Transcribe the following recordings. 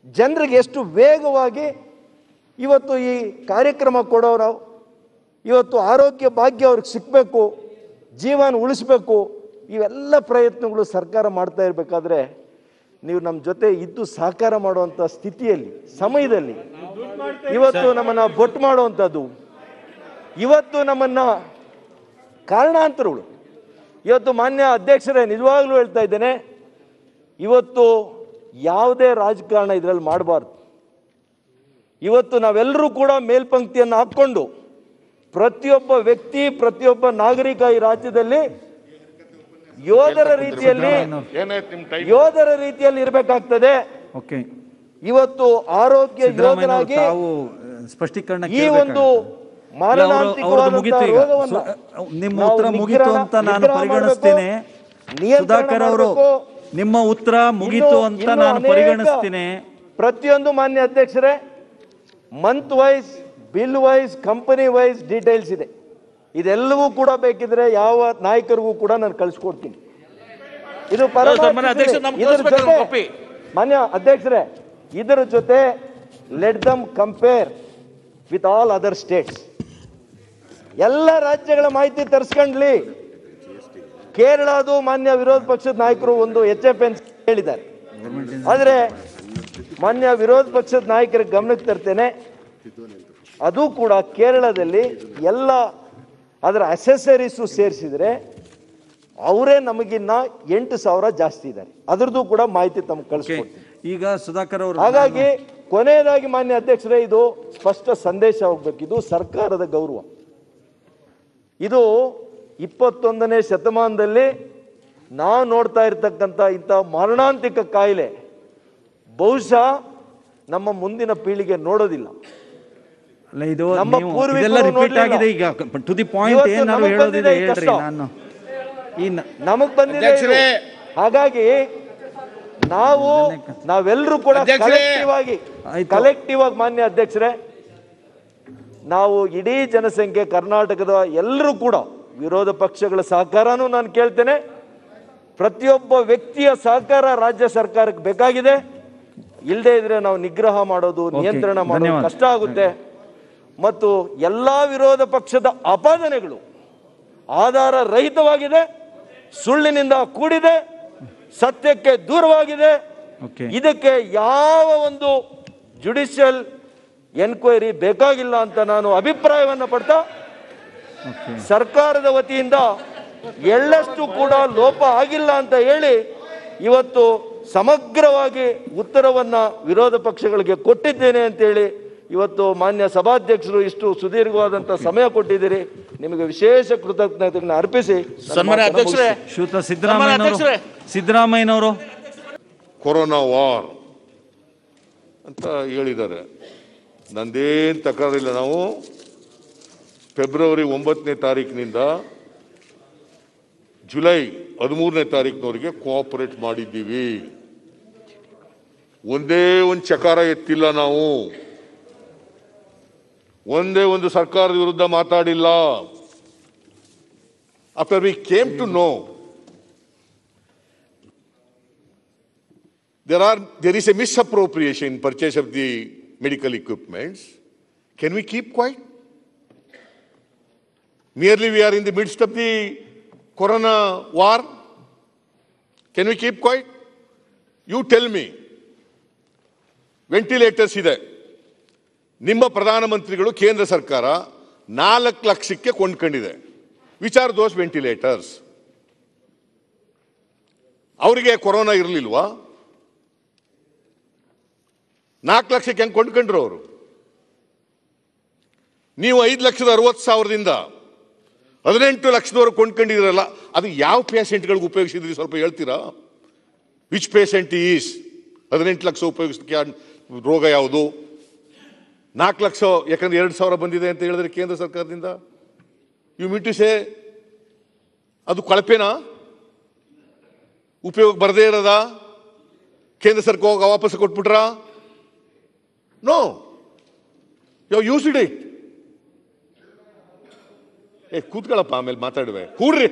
ಜನರಿಗೆ ಎಷ್ಟು ವೇಗವಾಗಿ ಇವತ್ತು ಈ ಕಾರ್ಯಕ್ರಮ ಕೊಡೋರು ಇವತ್ತು ಆರೋಗ್ಯ ಭಾಗ್ಯ ಅವ್ರಿಗೆ ಸಿಕ್ಕಬೇಕು ಜೀವನ ಉಳಿಸ್ಬೇಕು ಇವೆಲ್ಲ ಪ್ರಯತ್ನಗಳು ಸರ್ಕಾರ ಮಾಡ್ತಾ ಇರಬೇಕಾದ್ರೆ ನೀವು ನಮ್ಮ ಜೊತೆ ಇದ್ದು ಸಹಕಾರ ಮಾಡುವಂಥ ಸ್ಥಿತಿಯಲ್ಲಿ ಸಮಯದಲ್ಲಿ ಇವತ್ತು ನಮ್ಮನ್ನ ಬೊಟ್ಟು ಮಾಡುವಂಥದ್ದು ಇವತ್ತು ನಮ್ಮನ್ನ ಕಾರಣಾಂತರಗಳು ಇವತ್ತು ಮಾನ್ಯ ಅಧ್ಯಕ್ಷರೇ ನಿಜವಾಗ್ಲೂ ಹೇಳ್ತಾ ಇದ್ದೇನೆ ಇವತ್ತು ಯಾವುದೇ ರಾಜಕಾರಣ ಇದರಲ್ಲಿ ಮಾಡಬಾರ್ದು ಇವತ್ತು ನಾವೆಲ್ಲರೂ ಕೂಡ ಮೇಲ್ಪಂಕ್ತಿಯನ್ನು ಹಾಕ್ಕೊಂಡು ಪ್ರತಿಯೊಬ್ಬ ವ್ಯಕ್ತಿ ಪ್ರತಿಯೊಬ್ಬ ನಾಗರಿಕ ಈ ರಾಜ್ಯದಲ್ಲಿ ಯೋಧರ ರೀತಿಯಲ್ಲಿ ಏನಾಯ್ತು ನಿಮ್ ಟೈಮ್ ಯೋಧರ ರೀತಿಯಲ್ಲಿ ಇರಬೇಕಾಗ್ತದೆ ಓಕೆ ಇವತ್ತು ಆರೋಗ್ಯ ಸಿದ್ದರಾಮಯ್ಯ ಯೋಧರಾಗಿ ತಾವು ಅಹ್, ಸ್ಪಷ್ಟೀಕರಣ ಈ ಒಂದು ಕೇಳ್ಬೇಕಾಗುತ್ತೆ. ಇಲ್ಲ, ಅವ್ರು- ಅವ್ರದ್ದು ಮಾರಣಾಂತಿಕವಾದಂತಹ ಮುಗೀತು ಈಗ. ರೋಗವನ್ನ ಸು- ನಿಮ್ಮ ನಾವು ಉತ್ತರ ಮುಗೀತು ನಿಗ್ರಹ- ಅಂತ ನಾನು ನಿಗ್ರಹ ಪರಿಗಣಿಸ್ತೇನೆ ಮಾಡ್ಬೇಕು, ನಿಯಂತ್ರಣ ಸುಧಾಕರ್ ಅವರು ಮಾಡ್ಬೇಕು. ನಿಮ್ಮ ಉತ್ತರ ಮುಗೀತು ಇನ್ನು- ಅಂತ ಇನ್ನು ನಾನು ಅನೇಕ ಪರಿಗಣಿಸ್ತೇನೆ ಪ್ರತಿಯೊಂದು ಮಾನ್ಯ ಅಧ್ಯಕ್ಷರೇ month wise bill wise company wise details ಇದೆ ಇದೆಲ್ಲವೂ ಕೂಡ ಬೇಕಿದ್ರೆ ಯಾವ ನಾಯಕರಿಗೂ ಕೂಡ ನಾನು ಕಳಿಸ್ಕೊಡ್ತೀನಿ ಇದು ಪರಮಾರ್ಥ ಸನ್ಮಾನ್ಯ ಅಧ್ಯಕ್ಷ, ಇದೆ. ನಮ್ಗೆ ಇದ್ರ ಕಳಿಸ್ಬೇಕು ಜೊತೆ- ಕಾಪಿ. ಮಾನ್ಯ ಅಧ್ಯಕ್ಷರೇ ಇದರ ಜೊತೆ let them compare with all other states ಎಲ್ಲ ರಾಜ್ಯಗಳ ಮಾಹಿತಿ ತರಿಸ್ಕೊಂಡ್ಲಿ ಕೇರಳದು ಮಾನ್ಯ ವಿರೋಧ ಪಕ್ಷದ ನಾಯಕರು ಒಂದು ಎಚ್ ಎಫ್ ಎನ್ ಹೇಳಿದ್ದಾರೆ ಆದರೆ ಮಾನ್ಯ ವಿರೋಧ ಪಕ್ಷದ ನಾಯಕರ ಗಮನಕ್ಕೆ ತರ್ತೇನೆ ಅದು ಕೂಡ ಕೇರಳದಲ್ಲಿ ಎಲ್ಲ ಅದರ ಅಸೆಸರೀಸು ಸೇರಿಸಿದ್ರೆ ಅವರೇ ನಮಗಿನ್ನ ಎಂಟು ಸಾವಿರ ಜಾಸ್ತಿ ಇದ್ದಾರೆ ಅದ್ರದ್ದು ಕೂಡ ಮಾಹಿತಿ ತಮ್ಗೆ ಓಕೆ ಕಳಿಸ್ಕೊಡ್ತೀನಿ ಈಗ ಸುಧಾಕರ್ ಅವರು ಹಾಗಾಗಿ ಕೊನೆಯದಾಗಿ ಮಾನ್ಯ ಅಧ್ಯಕ್ಷರೇ ಇದು ಸ್ಪಷ್ಟ ಸಂದೇಶ ಹೋಗ್ಬೇಕು ಇದು ಸರ್ಕಾರದ ಗೌರವ ಇದು ಇಪ್ಪತ್ತೊಂದನೇ ಶತಮಾನದಲ್ಲಿ ನಾವು ನೋಡ್ತಾ ಇರ್ತಕ್ಕಂಥ ಇಂಥ ಮರಣಾಂತಿಕ ಕಾಯಿಲೆ ಬಹುಶಃ ನಮ್ಮ ಮುಂದಿನ ಪೀಳಿಗೆ ನೋಡೋದಿಲ್ಲ ಅಲ್ಲ ಇದು ನಮ್ಮ ನೀವು ಪೂರ್ವಿಕರು ಇದೆಲ್ಲ ರಿಪೀಟ್ ನೋಡ್ಲಿಲ್ಲ. ಆಗಿದೆ ಈಗ ಟು ದಿ ಪಾಯಿಂಟ್ ಇವತ್ತು ಏನಾದ್ರು ನಮಗ್ ಹೇಳೋದಿದೆ ಬಂದಿದೆ ಈ ಹೇಳ್ರಿ ಕಷ್ಟ. ನಾನು ಈ ನ- ನಮಗ್ ಬಂದಿದೆ ಇದು. ಅಧ್ಯಕ್ಷರೇ. ಹಾಗಾಗಿ ನಾವು ನಾವೆಲ್ಲರೂ ಕೂಡ ಅಧ್ಯಕ್ಷರೇ. ಕಲೆಕ್ಟಿವ್ ಆಗಿ ಆಯ್ತು. ಕಲೆಕ್ಟಿವ್ ಆಗಿ ಮಾನ್ಯ ಅಧ್ಯಕ್ಷರೇ ನಾವು ಇಡೀ ಜನಸಂಖ್ಯೆ ಕರ್ನಾಟಕದ ಎಲ್ಲರೂ ಕೂಡ ವಿರೋಧ ಪಕ್ಷಗಳ ಸಹಕಾರನೂ ನಾನು ಕೇಳ್ತೇನೆ ಪ್ರತಿಯೊಬ್ಬ ವ್ಯಕ್ತಿಯ ಸಹಕಾರ ರಾಜ್ಯ ಸರ್ಕಾರಕ್ಕೆ ಬೇಕಾಗಿದೆ ಇಲ್ಲದೆ ಇದ್ರೆ ನಾವು ನಿಗ್ರಹ ಮಾಡೋದು ನಿಯಂತ್ರಣ ಮಾಡೋದು ಧನ್ಯವಾದ. ಕಷ್ಟ ಆಗುತ್ತೆ ಮತ್ತು ಎಲ್ಲಾ ವಿರೋಧ ಪಕ್ಷದ ಅಪಾದನೆಗಳು ಆಧಾರ ರಹಿತವಾಗಿದೆ ಸುಳ್ಳಿನಿಂದ ಕೂಡಿದೆ ಸತ್ಯಕ್ಕೆ ದೂರವಾಗಿದೆ ಓಕೆ ಇದಕ್ಕೆ ಯಾವ ಒಂದು ಜುಡಿಷಿಯಲ್ ಎನ್ಕ್ವೈರಿ ಬೇಕಾಗಿಲ್ಲ ಅಂತ ನಾನು ಅಭಿಪ್ರಾಯವನ್ನು ಪಡ್ತಾ ಓಕೆ ಸರ್ಕಾರದ ವತಿಯಿಂದ ಎಳ್ಳಷ್ಟು ಕೂಡ ಲೋಪ ಆಗಿಲ್ಲ ಅಂತ ಹೇಳಿ ಇವತ್ತು ಸಮಗ್ರವಾಗಿ ಉತ್ತರವನ್ನ ವಿರೋಧ ಪಕ್ಷಗಳಿಗೆ ಕೊಟ್ಟಿದ್ದೇನೆ ಅಂತೇಳಿ ಇವತ್ತು ಮಾನ್ಯ ಸಭಾಧ್ಯಕ್ಷರು ಇಷ್ಟು ಸುದೀರ್ಘವಾದಂತ ಸಮಯ ಕೊಟ್ಟಿದ್ದೀರಿ ನಿಮಗೆ ವಿಶೇಷ ಕೃತಜ್ಞತೆಗಳನ್ನು ಅರ್ಪಿಸಿ ನನ್ನ ಸನ್ಮಾನ್ಯ ಮಾತನ್ನ ಅಧ್ಯಕ್ಷರೇ ಶ್ರೀಯುತ ಸಿದ್ದರಾಮಯ್ಯನವರು ಅಧ್ಯಕ್ಷರೇ. ಸಿದ್ದರಾಮಯ್ಯನವರು ಕೊರೋನಾ ವಾರ್ ಅಂತ ಹೇಳಿದ್ದಾರೆ ನಂದೇನು ತಕರಾರಿಲ್ಲ ನಾವು ಫೆಬ್ರವರಿ ಒಂಬತ್ತನೇ ತಾರೀಕಿನಿಂದ ಜುಲೈ ಹದಿಮೂರನೇ ತಾರೀಕಿನವರೆಗೆ ಕೋಆಪರೇಟ್ ಮಾಡಿದ್ದೀವಿ ಒಂದೇ ಒಂದು ಚಕಾರ ಎತ್ತಿಲ್ಲ ನಾವು ಒಂದೇ ಒಂದು ಸರ್ಕಾರದ ವಿರುದ್ಧ ಮಾತಾಡಿಲ್ಲ after we came to know there are there is a misappropriation in purchase of the medical equipments can we keep quiet merely we are in the midst of the corona war can we keep quiet you tell me ventilators ಇದೆ ನಿಮ್ಮ ಪ್ರಧಾನಮಂತ್ರಿಗಳು ಕೇಂದ್ರ ಸರ್ಕಾರ ನಾಲ್ಕು ಲಕ್ಷಕ್ಕೆ ಕೊಂಡ್ಕೊಂಡಿದೆ ವಿಚಾರ ದೋಸ್ ventilators ಅವರಿಗೆ corona ಇರಲಿಲ್ವಾ ನಾಲ್ಕು ಲಕ್ಷಕ್ಕೆ ಹೆಂಗೆ ಕೊಂಡ್ಕೊಂಡ್ರು ಅವರು ನೀವು ಐದು ಲಕ್ಷದ ಅರವತ್ತು ಸಾವಿರದಿಂದ ಹದಿನೆಂಟು ಲಕ್ಷದವರೆಗೆ ಕೊಂಡ್ಕೊಂಡಿದ್ದೀರಲ್ಲ ಅದು ಯಾವ ಪೇಷಂಟ್ಗಳಿಗೆ ಉಪಯೋಗಿಸಿದ್ರಿ ಸ್ವಲ್ಪ ಹೇಳ್ತೀರಾ ವಿಚ್ ಪೇಷಂಟ್ ಈಸ್ ಹದಿನೆಂಟು ಲಕ್ಷ ಉಪಯೋಗಿಸಕ್ಕೆ ಯಾ- ರೋಗ ಯಾವುದು ನಾಲ್ಕು ಲಕ್ಷ ಯಾಕಂದ್ರೆ ಎರಡು ಸಾವಿರ ಬಂದಿದೆ ಅಂತ ಹೇಳಿದ್ರೆ ಕೇಂದ್ರ ಸರ್ಕಾರದಿಂದ ಯು ಮೀನ್ ಟು ಸೇ ಅದು ಕಳಪೆನಾ ಉಪಯೋಗ ಬರದೇ ಇರೋದಾ ಕೇಂದ್ರ ಸರ್ಕಾರ ಹೋಗಿ ವಾಪಸ್ ಕೊಟ್ಬಿಟ್ರಾ ನೋ ಯೋ ಯೂಸ್ ಇಟ್ ಏ ಕೂತ್ಕೊಳ್ಳಪ್ಪ ಆಮೇಲೆ ಮಾತಾಡುವೆ ಕೂಡ್ರಿ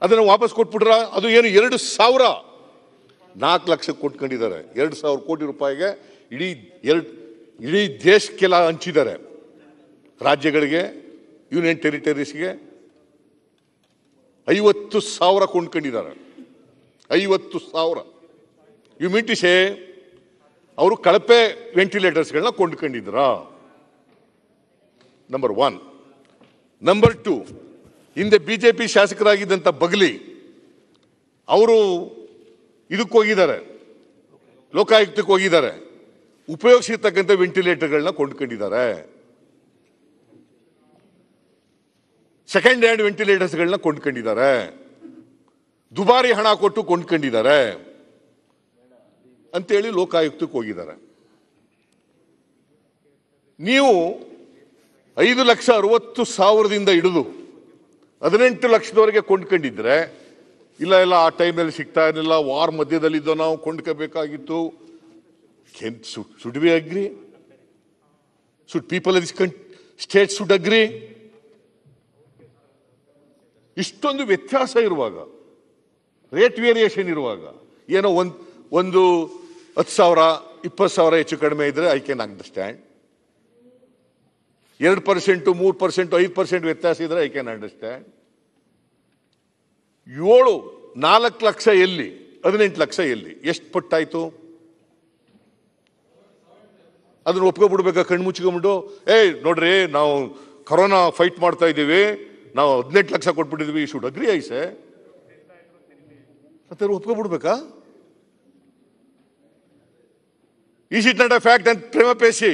ಅದನ್ನು ವಾಪಸ್ ಕೊಟ್ಬಿಟ್ರ ಅದು ಏನು ಎರಡು ಸಾವಿರ ನಾಲ್ಕು ಲಕ್ಷ ಕೊಟ್ಕೊಂಡಿದ್ದಾರೆ ಎರಡು ಸಾವಿರ ಕೋಟಿ ರೂಪಾಯಿಗೆ ಇಡೀ ಎರಡು ಇಡೀ ದೇಶಕ್ಕೆಲ್ಲ ಹಂಚಿದ್ದಾರೆ ರಾಜ್ಯಗಳಿಗೆ ಯೂನಿಯನ್ ಟೆರಿಟರೀಸ್ಗೆ ಐವತ್ತು ಸಾವಿರ ಕೊಂಡ್ಕೊಂಡಿದ್ದಾರೆ ಐವತ್ತು ಸಾವಿರ ಯು ಮೀನ್ ಟು ಸೇ ಅವರು ಕಳಪೆ ವೆಂಟಿಲೇಟರ್ಸ್ಗಳನ್ನ ಕೊಂಡ್ಕೊಂಡಿದ್ರ ನಂಬರ್ ಒನ್ ನಂಬರ್ ಟು ಹಿಂದೆ ಬಿಜೆಪಿ ಶಾಸಕರಾಗಿದ್ದಂಥ ಬಗಲಿ ಅವರು ಇದಕ್ಕೆ ಹೋಗಿದ್ದಾರೆ ಲೋಕಾಯುಕ್ತಕ್ಕೆ ಹೋಗಿದ್ದಾರೆ ಉಪಯೋಗಿಸಿರ್ತಕ್ಕಂಥ ವೆಂಟಿಲೇಟರ್ಗಳನ್ನ ಕೊಂಡ್ಕೊಂಡಿದ್ದಾರೆ ಸೆಕೆಂಡ್ ಹ್ಯಾಂಡ್ ವೆಂಟಿಲೇಟರ್ಸ್ಗಳನ್ನ ಕೊಂಡ್ಕೊಂಡಿದ್ದಾರೆ ದುಬಾರಿ ಹಣ ಕೊಟ್ಟು ಕೊಂಡ್ಕೊಂಡಿದ್ದಾರೆ ಅಂತೇಳಿ ಲೋಕಾಯುಕ್ತಕ್ಕೆ ಹೋಗಿದ್ದಾರೆ ನೀವು ಐದು ಲಕ್ಷ ಅರವತ್ತು ಸಾವಿರದಿಂದ ಹಿಡಿದು ಹದಿನೆಂಟು ಲಕ್ಷದವರೆಗೆ ಕೊಂಡ್ಕೊಂಡಿದ್ರೆ ಇಲ್ಲ ಇಲ್ಲ ಆ ಟೈಮಲ್ಲಿ ಸಿಗ್ತಾ ಇರಲಿಲ್ಲ ವಾರ್ ಮಧ್ಯದಲ್ಲಿದ್ದೋ ನಾವು ಕೊಂಡ್ಕೋಬೇಕಾಗಿತ್ತು should we agree should people this state should agree ಇಷ್ಟೊಂದು ವ್ಯತ್ಯಾಸ ಇರುವಾಗ ರೇಟ್ ವೇರಿಯೇಷನ್ ಇರುವಾಗ ಏನೋ ಒಂದು ಒಂದು ಹತ್ತು ಸಾವಿರ ಇಪ್ಪತ್ತು ಸಾವಿರ ಹೆಚ್ಚು ಕಡಿಮೆ ಇದ್ರೆ ಐ ಕ್ಯಾನ್ ಅಂಡರ್ಸ್ಟ್ಯಾಂಡ್ ಎರಡು ಪರ್ಸೆಂಟು ಮೂರು ಪರ್ಸೆಂಟ್ ಐದು ಪರ್ಸೆಂಟ್ ವ್ಯತ್ಯಾಸ ಇದ್ರೆ ಐ ಕ್ಯಾನ್ ಅಂಡರ್ಸ್ಟ್ಯಾಂಡ್ ಏಳು ನಾಲ್ಕು ಲಕ್ಷ ಎಲ್ಲಿ ಹದಿನೆಂಟು ಲಕ್ಷ ಎಲ್ಲಿ ಎಷ್ಟು ಪಟ್ಟಾಯ್ತು ಅದನ್ನ ಒಪ್ಕೊಬಿಡ್ಬೇಕಾ ಕಣ್ಣು ಮುಚ್ಕೊಂಡ್ಬಿಟ್ಟು ಏಯ್ ನೋಡ್ರಿ ನಾವು ಕೊರೋನಾ ಫೈಟ್ ಮಾಡ್ತಾ ಇದ್ದೀವಿ ನಾವು ಹದಿನೆಂಟು ಲಕ್ಷ ಕೊಟ್ಬಿಟ್ಟಿದ್ವಿ ಶುಡ್ ಅಗ್ರಿ ಐಸೆ ಮತ್ತೆ ಒಪ್ಕೊಬಿಡ್ಬೇಕಾ is it not a fact and prima facie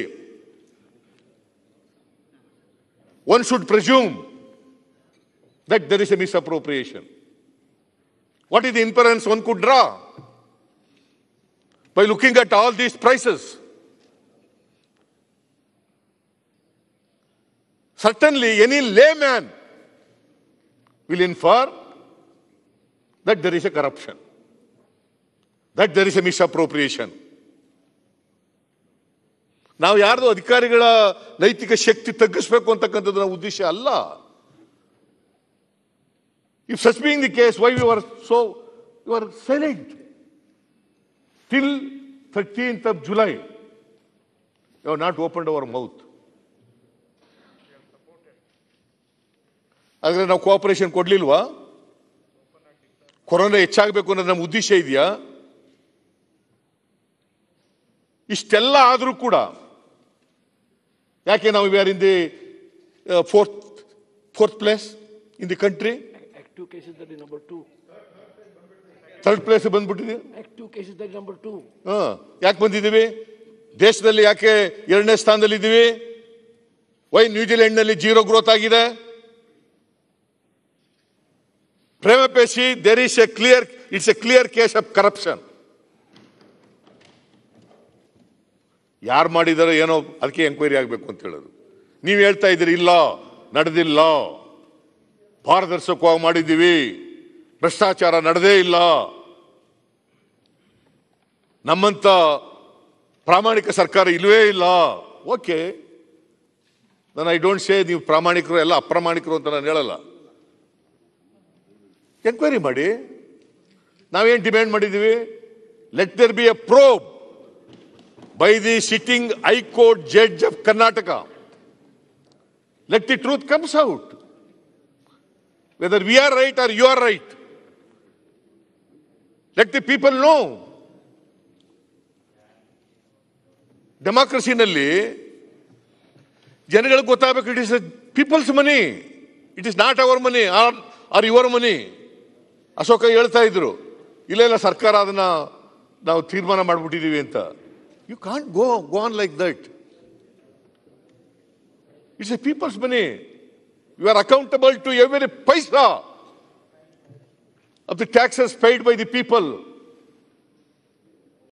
one should presume that there is a misappropriation what is the inference one could draw by looking at all these prices certainly any layman will infer that there is a corruption, that there is a misappropriation. ನಾವು ಯಾರ್ದು ಅಧಿಕಾರಿಗಳ ನೈತಿಕ ಶಕ್ತಿ ತಗ್ಗಿಸ್ಬೇಕು ಅಂತಕ್ಕಂಥದ್ದು ನಮ್ಮ ಉದ್ದೇಶ ಅಲ್ಲ if such being the case why you are so you are silent till thirteenth of July you are not open our mouth ಆದ್ರೆ ನಾವು ಕೋಆಪರೇಷನ್ ಕೊಡ್ಲಿಲ್ವಾ ಕೊರೋನಾ ಹೆಚ್ಚಾಗಬೇಕು ಅನ್ನೋದು ನಮ್ಮ ಉದ್ದೇಶ ಇದೆಯಾ ಇಷ್ಟೆಲ್ಲ ಆದರೂ ಕೂಡ ಯಾಕೆ ನಾವು we are in the fourth fourth place in the country Active cases that is number two. Third place ಬಂದ್ಬಿಟ್ಟಿದೆ Active cases that is number two. ಹ ಯಾಕೆ ಬಂದಿದ್ದೀವಿ ದೇಶದಲ್ಲಿ ಯಾಕೆ ಎರಡನೇ ಸ್ಥಾನದಲ್ಲಿ ಇದ್ದೀವಿ ವೈ ನ್ಯೂಜಿಲೆಂಡ್ನಲ್ಲಿ ಜೀರೋ ಗ್ರೋತ್ ಆಗಿದೆ prima facie there is a clear it's a clear case of corruption ಯಾರು ಮಾಡಿದಾರೋ ಏನೋ ಅದಕ್ಕೆ ಎಂಕ್ವೈರಿ ಆಗಬೇಕು ಅಂತ ಹೇಳೋದು ನೀವು ಹೇಳ್ತಾ ಇದ್ದೀರಿ ಇಲ್ಲ ನಡೆದಿಲ್ಲ ಪಾರದರ್ಶಕವಾಗಿ ಮಾಡಿದ್ದೀವಿ ಭ್ರಷ್ಟಾಚಾರ ನಡೆದೇ ಇಲ್ಲ ನಮ್ಮಂತ ಪ್ರಾಮಾಣಿಕ ಸರ್ಕಾರ ಇಲ್ವೇ ಇಲ್ಲ ಓಕೆ ನಾನು ಐ ಡೋಂಟ್ ಸೇ ನೀವು ಪ್ರಾಮಾಣಿಕರು ಎಲ್ಲ ಅಪ್ರಾಮಾಣಿಕರು ಅಂತ ನಾನು ಹೇಳಲ್ಲ ಎಂಕ್ವೈರಿ ಮಾಡಿ ನಾವೇನು ಡಿಮ್ಯಾಂಡ್ ಮಾಡಿದ್ದೀವಿ let there be a probe by the sitting high court judge of Karnataka let the truth comes out whether we are right are you are right let the people know ಡೆಮಾಕ್ರಸಿನಲ್ಲಿ ಜನಗಳಿಗೆ ಗೊತ್ತಾಗಬೇಕು it is people's money it is not our money are are your money Ashoka ಹೇಳ್ತಾ ಇದ್ರು ಇಲ್ಲ ಇಲ್ಲ ಸರ್ಕಾರ ಅದನ್ನ ನಾವು ತೀರ್ಮಾನ ಮಾಡ್ಬಿಟ್ಟಿದೀವಿ ಅಂತ you can't go go on like that it's a people's money you are accountable to every paisa of the taxes paid by the people.